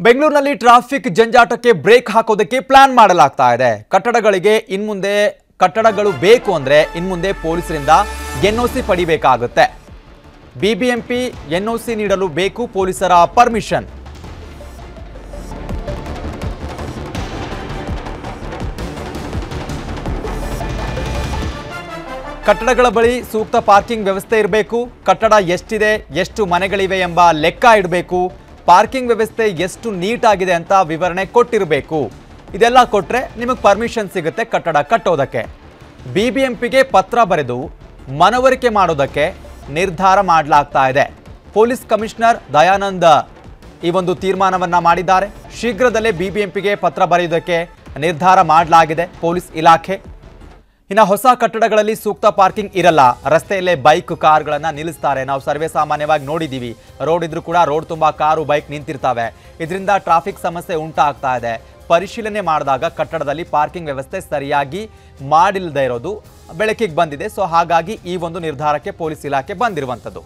ಬೆಂಗಳೂರಿನಲ್ಲಿ ಟ್ರಾಫಿಕ್ ಜಂಜಾಟಕ್ಕೆ ಬ್ರೇಕ್ ಹಾಕೋದಕ್ಕೆ ಪ್ಲಾನ್ ಮಾಡಲಾಗ್ತಾ ಇದೆ ಕಟ್ಟಡಗಳಿಗೆ ಇನ್ಮುಂದೆ ಕಟ್ಟಡಗಳು ಬೇಕು ಅಂದ್ರೆ ಇನ್ಮುಂದೆ ಪೊಲೀಸರಿಂದ ಎನ್ಒಸಿ ಪಡಿಬೇಕಾಗುತ್ತೆ ಬಿಬಿಎಂಪಿ ಎನ್ಒಸಿ ನೀಡಲು ಬೇಕು ಪೊಲೀಸರ ಪರ್ಮಿಷನ್ ಕಟ್ಟಡಗಳ ಬಳಿ ಸೂಕ್ತ ಪಾರ್ಕಿಂಗ್ ವ್ಯವಸ್ಥೆ ಇರಬೇಕು ಕಟ್ಟಡ ಎಷ್ಟಿದೆ ಎಷ್ಟು ಮನೆಗಳಿವೆ ಎಂಬ ಲೆಕ್ಕ ಇಡಬೇಕು ಪಾರ್ಕಿಂಗ್ ವ್ಯವಸ್ಥೆ ಎಷ್ಟು ನೀಟ್ ಆಗಿದೆ ಅಂತ ವಿವರಣೆ ಕೊಟ್ಟಿರಬೇಕು ಇದೆಲ್ಲ ಕೊಟ್ಟರೆ ನಿಮಗೆ ಪರ್ಮಿಷನ್ ಸಿಗುತ್ತೆ ಕಟ್ಟಡ ಕಟ್ಟೋದಕ್ಕೆ ಬಿ ಬಿ ಎಂ ಪಿಗೆ ಪತ್ರ ಬರೆದು ಮನವರಿಕೆ ಮಾಡೋದಕ್ಕೆ ನಿರ್ಧಾರ ಮಾಡಲಾಗ್ತಾ ಇದೆ ಪೊಲೀಸ್ ಕಮಿಷನರ್ ದಯಾನಂದ ಈ ಒಂದು ತೀರ್ಮಾನವನ್ನ ಮಾಡಿದ್ದಾರೆ ಶೀಘ್ರದಲ್ಲೇ ಬಿಬಿಎಂಪಿಗೆ ಪತ್ರ ಬರೆಯುವುದಕ್ಕೆ ನಿರ್ಧಾರ ಮಾಡಲಾಗಿದೆ ಪೊಲೀಸ್ ಇಲಾಖೆ ಇನ್ನು ಹೊಸ ಕಟ್ಟಡಗಳಲ್ಲಿ ಸೂಕ್ತ ಪಾರ್ಕಿಂಗ್ ಇರಲ್ಲ ರಸ್ತೆಯಲ್ಲೇ ಬೈಕ್ ಕಾರ್ಗಳನ್ನ ನಿಲ್ಲಿಸ್ತಾರೆ ನಾವು ಸರ್ವೇ ಸಾಮಾನ್ಯವಾಗಿ ನೋಡಿದ್ದೀವಿ ರೋಡ್ ಇದ್ರೂ ಕೂಡ ರೋಡ್ ತುಂಬಾ ಕಾರು ಬೈಕ್ ನಿಂತಿರ್ತವೆ ಇದರಿಂದ ಟ್ರಾಫಿಕ್ ಸಮಸ್ಯೆ ಉಂಟಾಗ್ತಾ ಇದೆ ಪರಿಶೀಲನೆ ಮಾಡಿದಾಗ ಕಟ್ಟಡದಲ್ಲಿ ಪಾರ್ಕಿಂಗ್ ವ್ಯವಸ್ಥೆ ಸರಿಯಾಗಿ ಮಾಡಿಲ್ಲದೆ ಇರೋದು ಬೆಳಕಿಗೆ ಬಂದಿದೆ ಸೊ ಹಾಗಾಗಿ ಈ ಒಂದು ನಿರ್ಧಾರಕ್ಕೆ ಪೊಲೀಸ್ ಇಲಾಖೆ ಬಂದಿರುವಂಥದ್ದು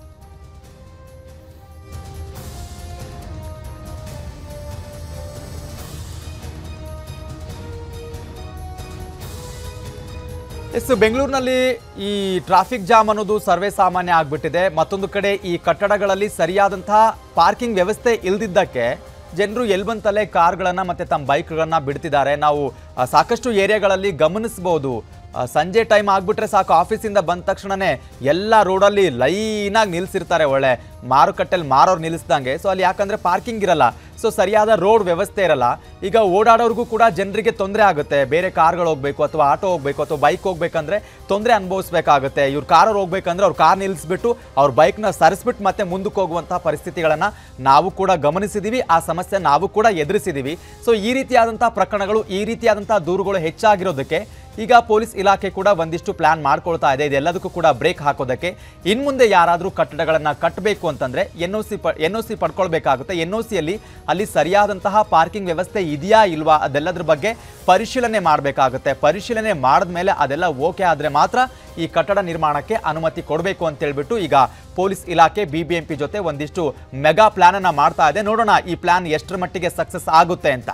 ಎಸ್ ಬೆಂಗಳೂರಿನಲ್ಲಿ ಈ ಟ್ರಾಫಿಕ್ ಜಾಮ್ ಅನ್ನೋದು ಸರ್ವೇ ಸಾಮಾನ್ಯ ಆಗ್ಬಿಟ್ಟಿದೆ ಮತ್ತೊಂದು ಕಡೆ ಈ ಕಟ್ಟಡಗಳಲ್ಲಿ ಸರಿಯಾದಂತಹ ಪಾರ್ಕಿಂಗ್ ವ್ಯವಸ್ಥೆ ಇಲ್ದಿದ್ದಕ್ಕೆ ಜನರು ಎಲ್ಬಂತಲ್ಲೇ ಕಾರ್ಗಳನ್ನ ಮತ್ತೆ ತಮ್ಮ ಬೈಕ್ಗಳನ್ನ ಬಿಡ್ತಿದ್ದಾರೆ ನಾವು ಆ, ಸಾಕಷ್ಟು ಏರಿಯಾಗಳಲ್ಲಿ ಗಮನಿಸಬಹುದು ಆ, ಸಂಜೆ ಟೈಮ್ ಆಗ್ಬಿಟ್ರೆ ಸಾಕು ಆಫೀಸಿಂದ ಬಂದ ತಕ್ಷಣನೇ ಎಲ್ಲ ರೋಡಲ್ಲಿ ಲೈನಾಗಿ ನಿಲ್ಸಿರ್ತಾರೆ ಒಳ್ಳೆ ಮಾರುಕಟ್ಟೆಲಿ ಮಾರೋರು ನಿಲ್ಲಿಸ್ದಂಗೆ ಸೊ ಅಲ್ಲಿ ಯಾಕಂದ್ರೆ ಪಾರ್ಕಿಂಗ್ ಇರಲ್ಲ ಸೊ ಸರಿಯಾದ ರೋಡ್ ವ್ಯವಸ್ಥೆ ಇರಲ್ಲ ಈಗ ಓಡಾಡೋರ್ಗೂ ಕೂಡ ಜನರಿಗೆ ತೊಂದರೆ ಆಗುತ್ತೆ ಬೇರೆ ಕಾರ್ಗಳು ಹೋಗ್ಬೇಕು ಅಥವಾ ಆಟೋ ಹೋಗ್ಬೇಕು ಅಥವಾ ಬೈಕ್ ಹೋಗ್ಬೇಕಂದ್ರೆ ತೊಂದರೆ ಅನುಭವಿಸ್ಬೇಕಾಗುತ್ತೆ ಇವ್ರು ಕಾರವ್ರು ಹೋಗ್ಬೇಕಂದ್ರೆ ಅವ್ರು ಕಾರ್ ನಿಲ್ಲಿಸ್ಬಿಟ್ಟು ಅವ್ರ ಬೈಕ್ನ ಸರಿಸ್ಬಿಟ್ಟು ಮತ್ತೆ ಮುಂದಕ್ಕೆ ಹೋಗುವಂತಹ ಪರಿಸ್ಥಿತಿಗಳನ್ನ ನಾವು ಕೂಡ ಗಮನಿಸಿದೀವಿ ಆ ಸಮಸ್ಯೆ ನಾವು ಕೂಡ ಎದುರಿಸಿದೀವಿ ಸೊ ಈ ರೀತಿಯಾದಂತಹ ಪ್ರಕರಣಗಳು ಈ ರೀತಿಯಾದಂತಹ ದೂರುಗಳು ಹೆಚ್ಚಾಗಿರೋದಕ್ಕೆ ಈಗ ಪೊಲೀಸ್ ಇಲಾಖೆ ಕೂಡ ಒಂದಿಷ್ಟು ಪ್ಲಾನ್ ಮಾಡ್ಕೊಳ್ತಾ ಇದೆ ಇದೆಲ್ಲದಕ್ಕೂ ಕೂಡ ಬ್ರೇಕ್ ಹಾಕೋದಕ್ಕೆ ಇನ್ಮುಂದೆ ಯಾರಾದರೂ ಕಟ್ಟಡಗಳನ್ನ ಕಟ್ಟಬೇಕು ಅಂತಂದ್ರೆ ಎನ್ ಒ ಸಿ ಪ ಎನ್ ಒ ಸಿ ಪಡ್ಕೊಳ್ಬೇಕಾಗುತ್ತೆ ಎನ್ ಒ ಸಿಯಲ್ಲಿ ಅಲ್ಲಿ ಸರಿಯಾದಂತಹ ಪಾರ್ಕಿಂಗ್ ವ್ಯವಸ್ಥೆ ಇದೆಯಾ ಇಲ್ವಾ ಅದೆಲ್ಲದ್ರ ಬಗ್ಗೆ ಪರಿಶೀಲನೆ ಮಾಡಬೇಕಾಗುತ್ತೆ ಪರಿಶೀಲನೆ ಮಾಡಿದ್ಮೇಲೆ ಅದೆಲ್ಲ ಓಕೆ ಆದರೆ ಮಾತ್ರ ಈ ಕಟ್ಟಡ ನಿರ್ಮಾಣಕ್ಕೆ ಅನುಮತಿ ಕೊಡಬೇಕು ಅಂತ ಹೇಳ್ಬಿಟ್ಟು ಈಗ ಪೊಲೀಸ್ ಇಲಾಖೆ ಬಿಬಿಎಂಪಿ ಜೊತೆ ಒಂದಿಷ್ಟು ಮೆಗಾ ಪ್ಲಾನ್ ಅನ್ನ ಮಾಡ್ತಾ ಇದೆ ನೋಡೋಣ ಈ ಪ್ಲಾನ್ ಎಷ್ಟರ ಮಟ್ಟಿಗೆ ಸಕ್ಸಸ್ ಆಗುತ್ತೆ ಅಂತ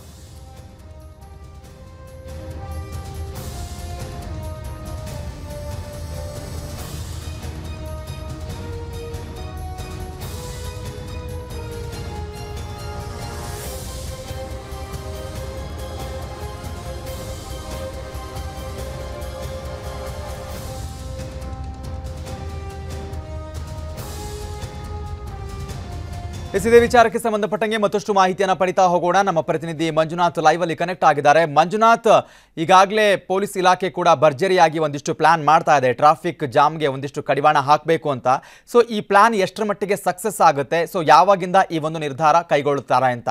ಎಸ್ ಇದೇ ವಿಚಾರಕ್ಕೆ ಸಂಬಂಧಪಟ್ಟಂಗೆ ಮತ್ತಷ್ಟು ಮಾಹಿತಿಯನ್ನ ಪಡಿತಾ ಹೋಗೋಣ ನಮ್ಮ ಪ್ರತಿನಿಧಿ ಮಂಜುನಾಥ್ ಲೈವ್ ಅಲ್ಲಿ ಕನೆಕ್ಟ್ ಆಗಿದ್ದಾರೆ ಮಂಜುನಾಥ್ ಈಗಾಗಲೇ ಪೊಲೀಸ್ ಇಲಾಖೆ ಕೂಡ ಭರ್ಜರಿಯಾಗಿ ಒಂದಿಷ್ಟು ಪ್ಲಾನ್ ಮಾಡ್ತಾ ಇದೆ ಟ್ರಾಫಿಕ್ ಜಾಮ್ಗೆ ಒಂದಿಷ್ಟು ಕಡಿವಾಣ ಹಾಕಬೇಕು ಅಂತ ಸೊ ಈ ಪ್ಲಾನ್ ಎಷ್ಟರ ಮಟ್ಟಿಗೆ ಸಕ್ಸಸ್ ಆಗುತ್ತೆ ಸೊ ಯಾವಾಗಿಂದ ಈ ಒಂದು ನಿರ್ಧಾರ ಕೈಗೊಳ್ಳುತ್ತಾರೆ ಅಂತ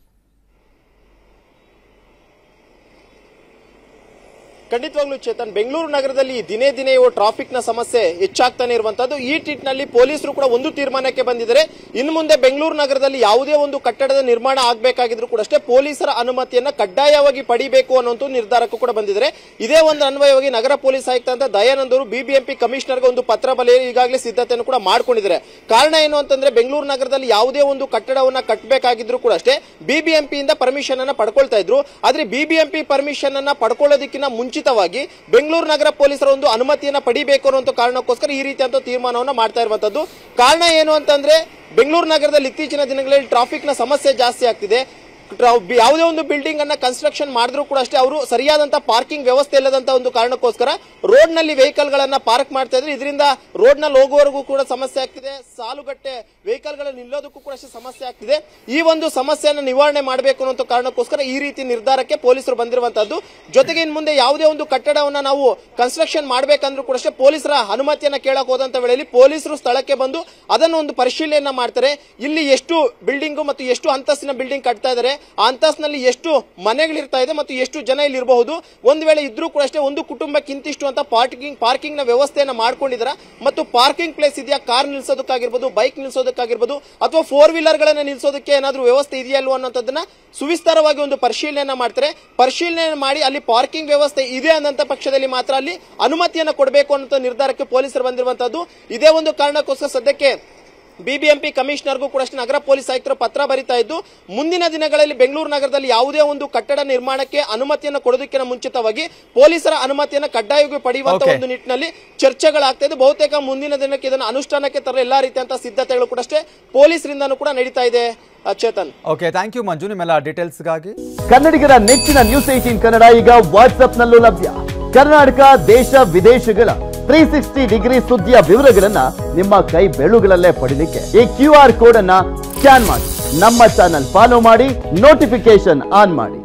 ಖಂಡಿತವಾಗ್ಲೂ ಚೇತನ್ ಬೆಂಗಳೂರು ನಗರದಲ್ಲಿ ದಿನೇ ದಿನೇ ಇವು ಟ್ರಾಫಿಕ್ ನ ಸಮಸ್ಯೆ ಹೆಚ್ಚಾಗ್ತಾನೆ ಇರುವಂತದ್ದು ಈ ನಿಟ್ಟಿನಲ್ಲಿ ಪೊಲೀಸರು ಕೂಡ ಒಂದು ತೀರ್ಮಾನಕ್ಕೆ ಬಂದಿದ್ದಾರೆ ಇನ್ನು ಮುಂದೆ ಬೆಂಗಳೂರು ನಗರದಲ್ಲಿ ಯಾವುದೇ ಒಂದು ಕಟ್ಟಡದ ನಿರ್ಮಾಣ ಆಗಬೇಕಾಗಿದ್ರು ಕೂಡ ಅಷ್ಟೇ ಪೊಲೀಸರ ಅನುಮತಿಯನ್ನ ಕಡ್ಡಾಯವಾಗಿ ಪಡಿಬೇಕು ಅನ್ನುವಂಥ ನಿರ್ಧಾರಕ್ಕೂ ಕೂಡ ಬಂದಿದ್ದಾರೆ ಇದೇ ಒಂದು ಅನ್ವಯವಾಗಿ ನಗರ ಪೊಲೀಸ್ ಆಯುಕ್ತ ಅಂತ ದಯಾನಂದ್ ಅವರು ಬಿಬಿಎಂಪಿ ಕಮಿಷನರ್ಗೆ ಒಂದು ಪತ್ರ ಬರೆಯಲು ಈಗಾಗಲೇ ಸಿದ್ಧತೆಯನ್ನು ಕೂಡ ಮಾಡ್ಕೊಂಡಿದ್ದಾರೆ ಕಾರಣ ಏನು ಅಂತಂದ್ರೆ ಬೆಂಗಳೂರು ನಗರದಲ್ಲಿ ಯಾವುದೇ ಒಂದು ಕಟ್ಟಡವನ್ನ ಕಟ್ಟಬೇಕಾಗಿದ್ರು ಕೂಡ ಅಷ್ಟೇ ಬಿಬಿಎಂಪಿಯಿಂದ ಪರ್ಮಿಷನ್ ಅನ್ನ ಪಡ್ಕೊಳ್ತಾ ಇದ್ರು ಆದ್ರೆ ಬಿಬಿಎಂಪಿ ಪರ್ಮಿಷನ್ ಅನ್ನ ಪಡ್ಕೊಳ್ಳೋದಕ್ಕಿಂತ ಮುಂಚಿತವಾಗಿ ಬೆಂಗಳೂರು ನಗರ ಪೊಲೀಸರ ಒಂದು ಅನುಮತಿಯನ್ನ ಪಡಿಬೇಕು ಅನ್ನೋ ಕಾರಣಕ್ಕೋಸ್ಕರ ಈ ರೀತಿಯಂತ ತೀರ್ಮಾನವನ್ನ ಮಾಡ್ತಾ ಇರುವಂತದ್ದು ಕಾರಣ ಏನು ಅಂತಂದ್ರೆ ಬೆಂಗಳೂರು ನಗರದಲ್ಲಿ ಇತ್ತೀಚಿನ ದಿನಗಳಲ್ಲಿ ಟ್ರಾಫಿಕ್ ನ ಸಮಸ್ಯೆ ಜಾಸ್ತಿ ಆಗ್ತಿದೆ ಟ್ರಾ- ಬಿ- ಯಾವುದೇ ಒಂದು ಬಿಲ್ಡಿಂಗ್ ಅನ್ನ ಕನ್ಸ್ಟ್ರಕ್ಷನ್ ಮಾಡಿದ್ರು ಕೂಡ ಅಷ್ಟೇ ಅವರು ಸರಿಯಾದಂತ ಪಾರ್ಕಿಂಗ್ ವ್ಯವಸ್ಥೆ ಇಲ್ಲದಂತ ಒಂದು ಕಾರಣಕ್ಕೋಸ್ಕರ ರೋಡ್ ನಲ್ಲಿ ವೆಹಿಕಲ್ ಗಳನ್ನ ಪಾರ್ಕ್ ಮಾಡ್ತಾ ಇದ್ರೆ ಇದರಿಂದ ರೋಡ್ ನಲ್ಲಿ ಹೋಗುವವರೆಗೂ ಕೂಡ ಸಮಸ್ಯೆ ಆಗ್ತಿದೆ ಸಾಲುಗಟ್ಟೆ ವೆಹಿಕಲ್ ಗಳು ನಿಲ್ಲೋದಕ್ಕೂ ಕೂಡ ಅಷ್ಟೇ ಸಮಸ್ಯೆ ಆಗ್ತಿದೆ ಈ ಒಂದು ಸಮಸ್ಯೆಯನ್ನು ನಿವಾರಣೆ ಮಾಡಬೇಕು ಅನ್ನೋ ಕಾರಣಕ್ಕೋಸ್ಕರ ಈ ರೀತಿ ನಿರ್ಧಾರಕ್ಕೆ ಪೊಲೀಸರು ಬಂದಿರುವಂತದ್ದು ಜೊತೆಗೆ ಇನ್ ಮುಂದೆ ಯಾವುದೇ ಒಂದು ಕಟ್ಟಡವನ್ನ ನಾವು ಕನ್ಸ್ಟ್ರಕ್ಷನ್ ಮಾಡಬೇಕಂದ್ರೂ ಕೂಡ ಅಷ್ಟೇ ಪೊಲೀಸರ ಅನುಮತಿಯನ್ನ ಕೇಳಕ್ ಹೋದಂತ ವೇಳೆಯಲ್ಲಿ ಪೊಲೀಸರು ಸ್ಥಳಕ್ಕೆ ಬಂದು ಅದನ್ನು ಒಂದು ಪರಿಶೀಲನೆ ಮಾಡ್ತಾರೆ ಇಲ್ಲಿ ಎಷ್ಟು ಬಿಲ್ಡಿಂಗ್ ಮತ್ತು ಎಷ್ಟು ಅಂತಸ್ತಿನ ಬಿಲ್ಡಿಂಗ್ ಕಟ್ತಾ ಇದ್ದಾರೆ ಆ ಅಂತಸ್ತಿನಲ್ಲಿ ಎಷ್ಟು ಮನೆಗಳಿರ್ತಾ ಇದೆ ಮತ್ತು ಎಷ್ಟು ಜನ ಇಲ್ಲಿ ಇರಬಹುದು ಒಂದು ವೇಳೆ ಇದ್ರೂ ಕೂಡ ಅಷ್ಟೇ ಒಂದು ಕುಟುಂಬಕ್ಕೆ ಇಂತಿಷ್ಟು ಅಂತ ಪಾರ್ಕಿಂಗ್ ಪಾರ್ಕಿಂಗ್ ನ ವ್ಯವಸ್ಥೆಯನ್ನ ಮಾಡ್ಕೊಂಡಿದ್ದಾರೆ ಮತ್ತು ಪಾರ್ಕಿಂಗ್ ಪ್ಲೇಸ್ ಇದೆಯಾ ಕಾರ್ ನಿಲ್ಸೋದಕ್ಕಾಗಿರ್ಬೋದು ಬೈಕ್ ನಿಲ್ಸೋದಕ್ಕಾಗಿರ್ಬೋದು ಅಥವಾ ಫೋರ್ ವೀಲರ್ ಗಳನ್ನ ನಿಲ್ಸೋದಕ್ಕೆ ಏನಾದ್ರೂ ವ್ಯವಸ್ಥೆ ಇದೆಯಾ ಅಲ್ವಾ ಅನ್ನೋದನ್ನ ಸುವಿಸ್ತಾರವಾಗಿ ಒಂದು ಪರಿಶೀಲನೆ ಮಾಡ್ತಾರೆ ಪರಿಶೀಲನೆ ಮಾಡಿ ಅಲ್ಲಿ ಪಾರ್ಕಿಂಗ್ ವ್ಯವಸ್ಥೆ ಇದೆ ಅನ್ನಂತ ಪಕ್ಷದಲ್ಲಿ ಮಾತ್ರ ಅಲ್ಲಿ ಅನುಮತಿಯನ್ನ ಕೊಡಬೇಕು ಅನ್ನೋ ನಿರ್ಧಾರಕ್ಕೆ ಪೊಲೀಸರು ಬಂದಿರುವಂತದ್ದು ಇದೇ ಒಂದು ಕಾರಣಕ್ಕೋಸ್ಕರ ಸದ್ಯಕ್ಕೆ ಬಿಬಿಎಂಪಿ ಕಮಿಷನರ್ಗೂ ಕೂಡ ಅಷ್ಟೇ ನಗರ ಪೊಲೀಸ್ ಆಯುಕ್ತರು ಪತ್ರ ಬರಿತಾ ಇದ್ದು ಮುಂದಿನ ದಿನಗಳಲ್ಲಿ ಬೆಂಗಳೂರು ನಗರದಲ್ಲಿ ಯಾವುದೇ ಒಂದು ಕಟ್ಟಡ ನಿರ್ಮಾಣಕ್ಕೆ ಅನುಮತಿಯನ್ನು ಕೊಡೋದಕ್ಕಿಂತ ಮುಂಚಿತವಾಗಿ ಪೊಲೀಸರ ಅನುಮತಿಯನ್ನು ಕಡ್ಡಾಯವಾಗಿ ಪಡೆಯುವಂತ Okay. ಒಂದು ನಿಟ್ಟಿನಲ್ಲಿ ಚರ್ಚೆಗಳಾಗ್ತಾ ಇದೆ ಬಹುತೇಕ ಮುಂದಿನ ದಿನಕ್ಕೆ ಇದನ್ನು ಅನುಷ್ಠಾನಕ್ಕೆ ತರಲು ಎಲ್ಲಾ ರೀತಿಯಂತಹ ಸಿದ್ಧತೆಗಳು ಕೂಡ ಅಷ್ಟೇ ಪೊಲೀಸರಿಂದನೂ ಕೂಡ ನಡೀತಾ ಇದೆ ಆ, Chetan okay thank you Manju ನಿಮ್ಮೆಲ್ಲ ಡೀಟೇಲ್ಸ್ಗಾಗಿ ಕನ್ನಡಿಗರ ನೆಚ್ಚಿನ ನ್ಯೂಸ್ ಏಟೀನ್ ಕನ್ನಡ ಈಗ ವಾಟ್ಸ್ಆಪ್ನಲ್ಲೂ ಲಭ್ಯ ಕರ್ನಾಟಕ ದೇಶ ವಿದೇಶಗಳ ತ್ರೀ ಸಿಕ್ಸ್ಟಿ ಡಿಗ್ರಿ ಸುದ್ದಿಯ ವಿವರಗಳನ್ನ ನಿಮ್ಮ ಕೈ ಬೆಳುಗಳಲ್ಲೇ ಪಡಿಲಿಕ್ಕೆ ಈ ಕ್ಯೂ ಆರ್ ಕೋಡ್ ಅನ್ನ ಸ್ಕ್ಯಾನ್ ಮಾಡಿ ನಮ್ಮ ಚಾನಲ್ ಫಾಲೋ ಮಾಡಿ ನೋಟಿಫಿಕೇಶನ್ ಆನ್ ಮಾಡಿ